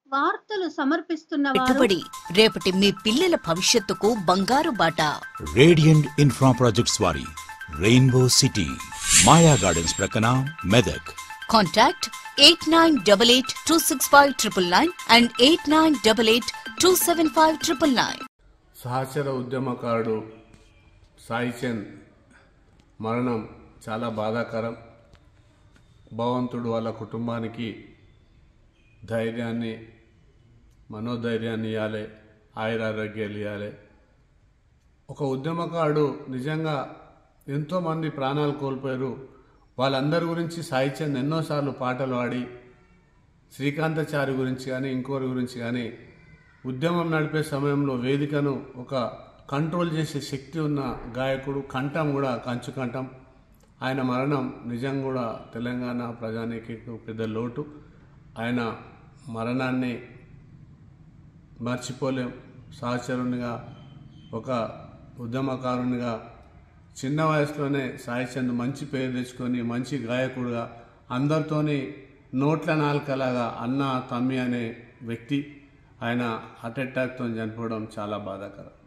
వార్తలు సమర్పిస్తున్న వారు పెట్టుబడి రేపటి మీ పిల్లల భవిష్యత్తుకు బంగారు బాట రేడియంట్ ఇన్ఫ్రా ప్రాజెక్ట్స్ వారి రెయిన్బో సిటీ మాయా గార్డెన్స్ ప్రక్కన Medak contact eight nine double eight two six five triple nine and eight nine double eight two seven five triple nine సహచర ఉద్యమకారుడు సాయి చంద్ మరణం చాలా బాధాకరం భగవంతుడు వాళ్ళ కుటుంబానికి ధైర్యాన్ని మనోధైర్యాన్ని ఇవ్వాలి ఆయురారోగ్యాలు ఇవ్వాలి ఒక ఉద్యమకారుడు నిజంగా ఎంతోమంది ప్రాణాలు కోల్పోయారు వాళ్ళందరి గురించి సాయి చంద్ ఎన్నోసార్లు పాటలు పాడి శ్రీకాంతాచారి గురించి కానీ ఇంకోరి గురించి కానీ ఉద్యమం నడిపే సమయంలో వేదికను ఒక కంట్రోల్ చేసే శక్తి ఉన్న గాయకుడు కంఠం కూడా కంచు కంఠం ఆయన మరణం నిజం కూడా తెలంగాణ ప్రజానికి పెద్ద లోటు ఆయన మరణాన్ని మర్చిపోలేం సహచరునిగా ఒక ఉద్యమకారునిగా చిన్న వయసులోనే సాయి చంద్ మంచి పేరు తెచ్చుకొని మంచి గాయకుడుగా అందరితోని నోట్ల నాలుకలాగా అన్న తమ్మి అనే వ్యక్తి ఆయన హార్ట్ అటాక్తో చనిపోవడం చాలా బాధాకరం